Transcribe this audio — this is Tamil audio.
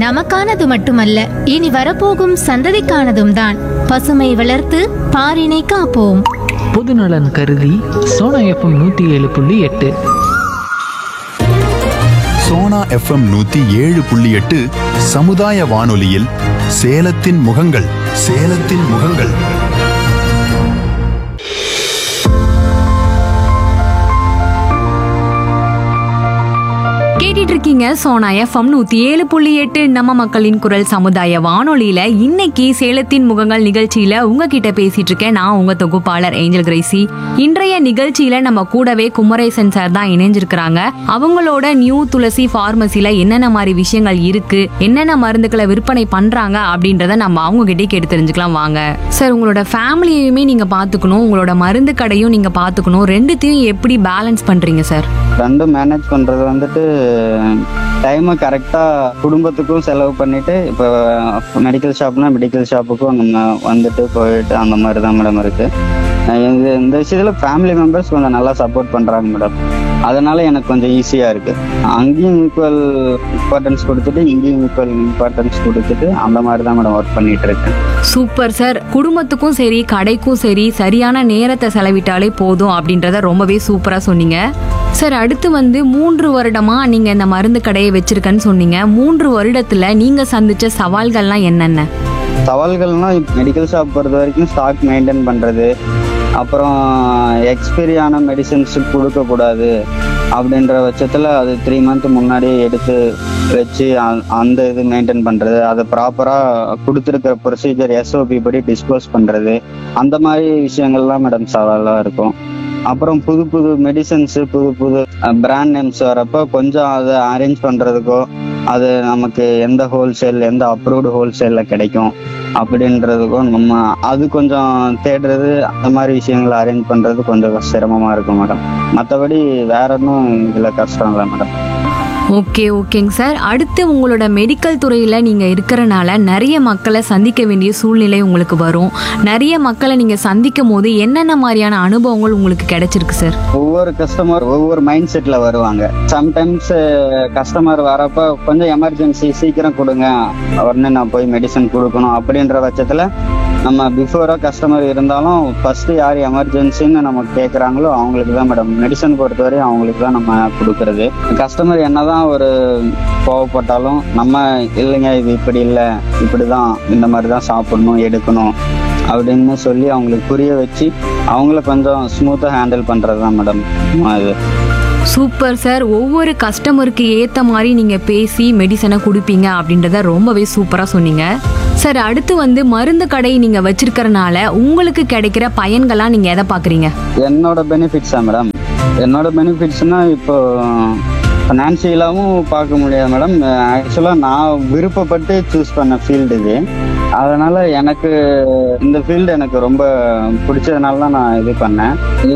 நமக்கானது மட்டுமல்ல இனி வரப்போகும் சந்ததிக்கானதும் தான் பசுமை வளர்த்து பாரினை காப்போம் பொதுநலன் கருதி சோனா எஃப்எம் நூற்றி ஏழு புள்ளி எட்டு சோனா எஃப்எம் நூத்தி ஏழு புள்ளி எட்டு சமுதாய வானொலியில் சேலத்தின் முகங்கள் சேலத்தின் முகங்கள் கேட்டுட்டு இருக்கீங்க சோனா எஃப்எம் நூத்தி ஏழு புள்ளி எட்டு நம்ம மக்களின் குரல் சமுதாய வானொலியில இன்னைக்கு சேலத்தின் முகங்கள் நிகழ்ச்சியில உங்ககிட்ட பேசிட்டு இருக்கேன் நான் உங்க தொகுப்பாளர் ஏஞ்சல் கிரேசி இன்றைய நிகழ்ச்சியில நம்ம கூடவே குமரேசன் சார் தான் இணைஞ்சிருக்கிறாங்க அவங்களோட நியூ துளசி பார்மசில என்னென்ன மாதிரி விஷயங்கள் இருக்கு என்னென்ன மருந்துகளை விற்பனை பண்றாங்க அப்படின்றத நம்ம அவங்க கிட்டே கேட்டு தெரிஞ்சுக்கலாம் வாங்க சார் உங்களோட ஃபேமிலியுமே நீங்க பாத்துக்கணும் உங்களோட மருந்து கடையும் நீங்க பாத்துக்கணும் ரெண்டுத்தையும் எப்படி பேலன்ஸ் பண்றீங்க சார் ரெண்டும் மேனேஜ் பண்றது வந்துட்டு டைமை கரெக்டாக குடும்பத்துக்கும் செலவு பண்ணிட்டு இப்போ மெடிக்கல் ஷாப்னா மெடிக்கல் ஷாப்புக்கும் நம்ம வந்துட்டு போயிட்டு அந்த மாதிரி தான் மேடம் இருக்கு அஹ் இந்த இந்த விஷயத்துல ஃபேமிலி மெம்பர்ஸ் கொஞ்சம் நல்லா சப்போர்ட் பண்றாங்க மேடம் அதனால எனக்கு கொஞ்சம் ஈஸியா இருக்கு அங்கேயும் ஈக்குவல் இம்பார்ட்டன்ஸ் கொடுத்துட்டு இங்கேயும் ஈக்குவல் இம்பார்ட்டன்ஸ் கொடுத்துட்டு அந்த மாதிரி தான் மேடம் ஒர்க் பண்ணிட்டு இருக்கேன் சூப்பர் சார் குடும்பத்துக்கும் சரி கடைக்கும் சரி சரியான நேரத்தை செலவிட்டாலே போதும் அப்படின்றத ரொம்பவே சூப்பரா சொன்னீங்க சார் அடுத்து வந்து மூன்று வருடமா நீங்க இந்த மருந்து கடையை வச்சிருக்கேன்னு சொன்னீங்க மூன்று வருடத்துல நீங்க சந்திச்ச சவால்கள்லாம் என்னென்ன சவால்கள்னா மெடிக்கல் ஷாப் பொறுத்த வரைக்கும் ஸ்டாக் மெயின்டைன் பண்றது அப்புறம் எக்ஸ்பைரி ஆன மெடிசன்ஸ் கொடுக்கக்கூடாது அப்படின்ற பட்சத்தில் அது த்ரீ மந்த் முன்னாடி எடுத்து வச்சு அ- அந்த இது மெயின்டைன் பண்ணுறது அதை ப்ராப்பராக கொடுத்துருக்கிற ப்ரொசீஜர் எஸ்ஓபி படி டிஸ்போஸ் பண்ணுறது அந்த மாதிரி விஷயங்கள்லாம் மேடம் சவாலாக இருக்கும் அப்புறம் புது புது மெடிசன்ஸ் புது புது பிராண்ட் நேம்ஸ் வரப்போ கொஞ்சம் அதை அரேஞ்ச் பண்ணுறதுக்கோ அது நமக்கு எந்த ஹோல்சேல் எந்த அப்ரூவ்டு ஹோல்சேலில் கிடைக்கும் அப்படின்றதுக்கும் நம்ம அது கொஞ்சம் தேடுறது அந்த மாதிரி விஷயங்களை அரேஞ்ச் பண்ணுறது கொஞ்சம் சிரமமாக இருக்கும் மேடம் மற்றபடி வேற ஒன்றும் இதில் கஷ்டம் இல்லை மேடம் ஓகே ஓகேங்க சார் அடுத்து உங்களோட மெடிக்கல் துறையில நீங்க இருக்கிறனால நிறைய மக்களை சந்திக்க வேண்டிய சூழ்நிலை உங்களுக்கு வரும் நிறைய மக்களை நீங்க சந்திக்கும் போது என்னென்ன மாதிரியான அனுபவங்கள் உங்களுக்கு கிடைச்சிருக்கு சார் ஒவ்வொரு கஸ்டமர் ஒவ்வொரு மைண்ட் செட்ல வருவாங்க சம்டைம்ஸ் கஸ்டமர் வரப்ப கொஞ்சம் எமர்ஜென்சி சீக்கிரம் கொடுங்க உடனே நான் போய் மெடிசன் கொடுக்கணும் அப்படின்ற பட்சத்துல நம்ம பிஃபோரா கஸ்டமர் இருந்தாலும் ஃபர்ஸ்ட் யார் எமர்ஜென்சின்னு நம்ம கேட்குறாங்களோ அவங்களுக்கு தான் மேடம் மெடிசன் பொறுத்தவரை அவங்களுக்கு தான் நம்ம கொடுக்கறது கஸ்டமர் என்னதான் ஒரு கோவப்பட்டாலும் நம்ம இல்லைங்க இது இப்படி இல்லை இப்படிதான் இந்த மாதிரி தான் சாப்பிடணும் எடுக்கணும் அப்படின்னு சொல்லி அவங்களுக்கு புரிய வச்சு அவங்கள கொஞ்சம் ஸ்மூத்தாக ஹேண்டில் பண்ணுறது தான் மேடம் இது சூப்பர் சார் ஒவ்வொரு கஸ்டமருக்கு ஏத்த மாதிரி நீங்க பேசி மெடிசனை கொடுப்பீங்க அப்படின்றத ரொம்பவே சூப்பரா சொன்னீங்க சார் அடுத்து வந்து மருந்து கடை நீங்க வச்சிருக்கறனால உங்களுக்கு கிடைக்கிற பயன்களா நீங்க எதை பாக்குறீங்க என்னோட பெனிஃபிட்ஸா மேடம் என்னோட பெனிஃபிட்ஸ்னா இப்போ ஃபினான்ஷியலாகவும் பார்க்க முடியாது மேடம் ஆக்சுவலாக நான் விருப்பப்பட்டு சூஸ் பண்ண ஃபீல்டு இது அதனால எனக்கு இந்த ஃபீல்டு எனக்கு ரொம்ப பிடிச்சதுனால தான் நான் இது பண்ணேன்